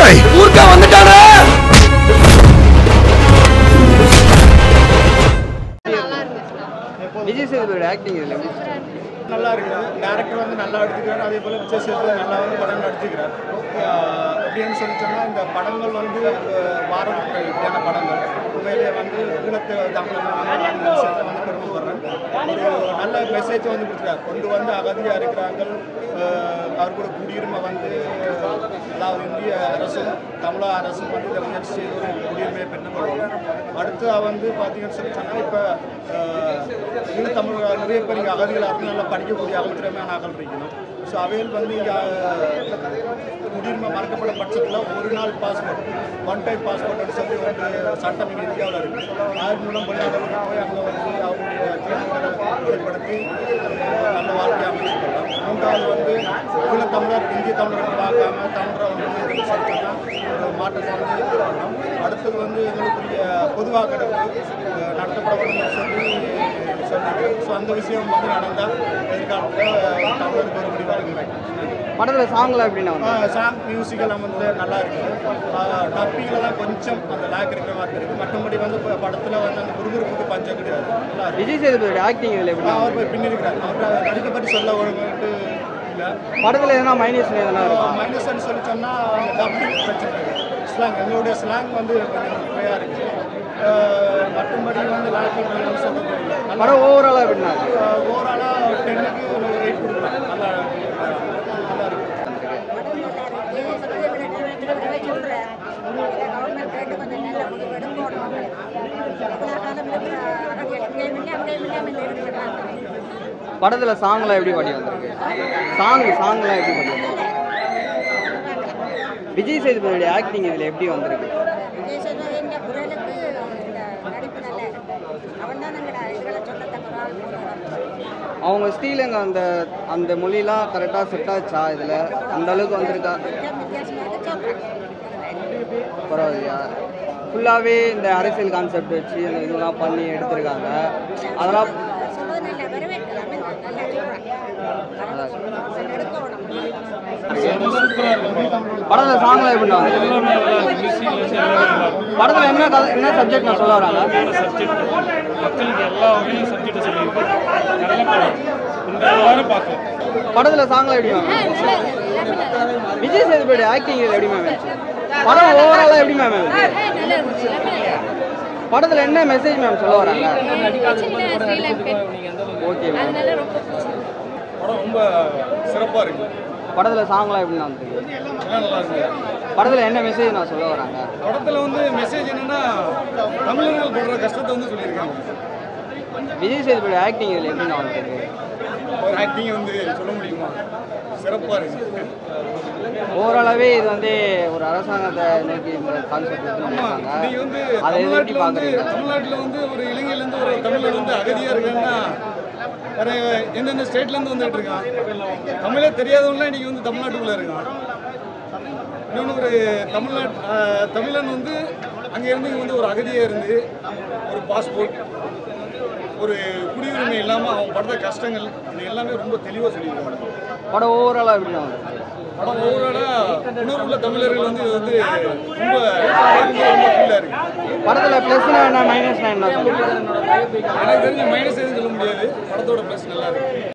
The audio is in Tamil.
டேய் ஊர்க்கா வந்துட்டானே விஜய் சேதுபதியோட ஆக்டிங் இதில் எப்படி நல்லா இருக்குது டேரக்டர் வந்து நல்லா எடுத்துக்கிறார் அதே போல் விஜய் சேதுபதி நல்லா வந்து படம் நடிச்சுக்கிறார் ஆஹ் அப்படின்னு சொல்லி சொன்னால் இந்த படங்கள் வந்து ஆஹ் வாரத்துக்கு இப்படியான படங்கள் உண்மையிலேயே வந்து ஈழத்து தமிழ் விஷயத்தை வந்து பெருமைப்படுறேன் ஒரு நல்ல மெசேஜ் வந்து கொடுத்துருக்காரு கொண்டு வந்து அகதியாக இருக்கிறாங்க ஆஹ் அவர் கூட குடியுரிமை வந்து அதாவது இந்திய அரசும் தமிழக அரசும் வந்து இதை முயற்சி செய்து ஒரு குடியுரிமையை பெற்றுக்கொள்ளணும் அடுத்து வந்து பார்த்தீங்கன்னு சொல்லி சொன்னால் இப்போ ஈழத்தமிழ் நிறைய பேர் இங்கே அகதிகளாக இருந்து நல்லா படிக்கக்கூடிய ஆகல் திறமையான ஆகல் இருக்கணும் ஸோ அவையில் வந்து இங்கே குடியுரிமை மறக்கப்பட்ட பட்சத்தில் ஒரு நாள் பாஸ்போர்ட் ஒன் டைம் பாஸ்போர்ட்னு சொல்லி ஒரு சட்டம் இங்கே இந்தியாவில் இருக்குது அதன் மூலம் வெளிநாடுகளுக்கு போய் அங்கே வந்து அவங்களுடைய திறமைகளை வெளிப்படுத்தி அஹ், நல்ல வாழ்க்கையை அமைச்சுக்கலாம் மூன்றாவது வந்து ஈழத்தமிழர் இந்திய தமிழர்கள் பார்க்காம தமிழரை வந்து சொல்லிட்டோம்னா ஒரு மாற்றத்தை வந்து எதிர்பார்க்கலாம் அடுத்தது வந்து எங்களுக்குரிய பொதுவாக கிடக்கு நடத்தப்பட வேண்டும் சொல்லி சொல்லியிருக்கேன் ஸோ அந்த விஷயம் வந்து நடந்தால் எதிர்காலத்தில் தமிழருக்கு ஒரு முடிவாக இருக்கிறேன் படத்தில் சாங்லாம் எப்படின்னா வந்து சாங் மியூசிக் எல்லாம் வந்து நல்லா இருக்குது டப்பிங்கில் தான் கொஞ்சம் அந்த லேக் இருக்கிற மாதிரி இருக்குது மற்றபடி வந்து இப்போ படத்தில் வந்து அந்த குறுகுறுப்புக்கு பஞ்சம் கிடையாது நல்லா இருக்கு விஜய் சேதுபதியோட ஆக்டிங் இதில் எப்படி அவர் போய் பின்னிருக்கிறார் அவர் நடிக்க பற்றி சொல்ல ஒழுங்குட்டு இல்லை படத்தில் எதனா மைனஸ் எதனா இருக்கா மைனஸ்ன்னு சொல்லி சொன்னால் அந்த டப்பிங் பிரச்சனை இருக்குது ஸ்லாங் எங்களுடைய ஸ்லாங் வந்து கொஞ்சம் குறையாக இருக்குது மற்றபடி வந்து லேக்கிங் சொல்கிறது இல்லை நல்லா படம் ஓவராலாக எப்படின்னா இருக்கு? ஓவராலாக டென்னுக்கு ஒரு எயிட் கொடுக்கலாம் நல்லா நல்லா இருக்குது படத்தில் சாங்லாம் எப்படி பாடி வந்திருக்கு சாங் சாங்லாம் எப்படி பாடி வந்திருக்கு விஜய் சேதுபதியோட ஆக்டிங் இதில் எப்படி வந்திருக்கு அவங்க ஸ்ரீலங்க அந்த அந்த மொழிலாம் கரெக்டாக செட் ஆச்சா இதில் அந்த அளவுக்கு வந்திருக்கா பரவாயில்லையா ஃபுல்லாகவே இந்த அரசியல் கான்செப்ட் வச்சு அந்த இதெல்லாம் பண்ணி எடுத்திருக்காங்க அதெல்லாம் படத்தில் சாங்லாம் எப்படின்னா படத்தில் என்ன கதை என்ன சப்ஜெக்ட் நான் சொல்ல வராங்க சப்ஜெக்ட் மக்களுக்கு எல்லா வகையிலும் சப்ஜெக்ட் சொல்லியிருக்கு நல்ல படம் இந்த எல்லாரும் பார்க்கலாம் படத்தில் சாங்லாம் எப்படி மேம் விஜய் சேதுபதி ஆக்டிங் இது எப்படி மேம் இருந்துச்சு? படம் ஓவராலாக எப்படி மேம் இருந்துச்சு? படத்தில் என்ன மெசேஜ் மேம் சொல்ல வராங்க ஓகே மேம் படம் ரொம்ப சிறப்பாக இருக்குது படத்தில் சாங்லாம் எப்படி வந்துருக்கு எல்லாம் நல்லா இருக்குது படத்தில் என்ன மெசேஜ் நான் சொல்ல வராங்க படத்தில் வந்து மெசேஜ் என்னன்னா தமிழர்கள் படுற கஷ்டத்தை வந்து சொல்லியிருக்காங்க விஜய் சேதுபதி ஆக்டிங் இதில் எப்படி நான் வந்துருக்கு ஒரு ஆக்டிங் வந்து சொல்ல முடியுமா சிறப்பாக இருக்கு ஓவராலாகவே இது வந்து ஒரு அரசாங்கத்தை நோக்கி இந்த கான்செப்ட் எடுத்துருக்காங்க இன்னைக்கு வந்து அதை எப்படி தமிழ்நாட்டில் வந்து பார்க்குறீங்க தமிழ்நாட்டில் வந்து ஒரு இளைஞர்லேருந்து ஒரு தமிழர் வந்து அகதியாக இருக்காங்கன்னா வேற எந்தெந்த ஸ்டேட்லேருந்து வந்துட்டு இருக்கான் தமிழே தெரியாதவங்களாம் இன்னைக்கு வந்து தமிழ்நாட்டுக்குள்ளே இருக்கான் இன்னொன்று ஒரு தமிழ்நாட் ஆஹ், தமிழன் வந்து அங்கே இருந்து இங்க வந்து ஒரு அகதியாக இருந்து ஒரு பாஸ்போர்ட் ஒரு குடியுரிமை இல்லாமல் அவன் படுற கஷ்டங்கள் இது எல்லாமே ரொம்ப தெளிவாக சொல்லியிருக்காங்க படம் ஓவராலாக எப்படி நான் வந்துருக்கு படம் ஓவராலாக உணர்வுள்ள தமிழர்கள் வந்து இது வந்து ரொம்ப ரொம்ப ஃபீலாக இருக்குது படத்தில் ப்ளஸ்னா என்ன மைனஸ்னா என்ன சொல்லுங்க எனக்கு தெரிஞ்ச மைனஸ் எதுவும் சொல்ல முடியாது படத்தோட ப்ளஸ் நல்லா இருக்கு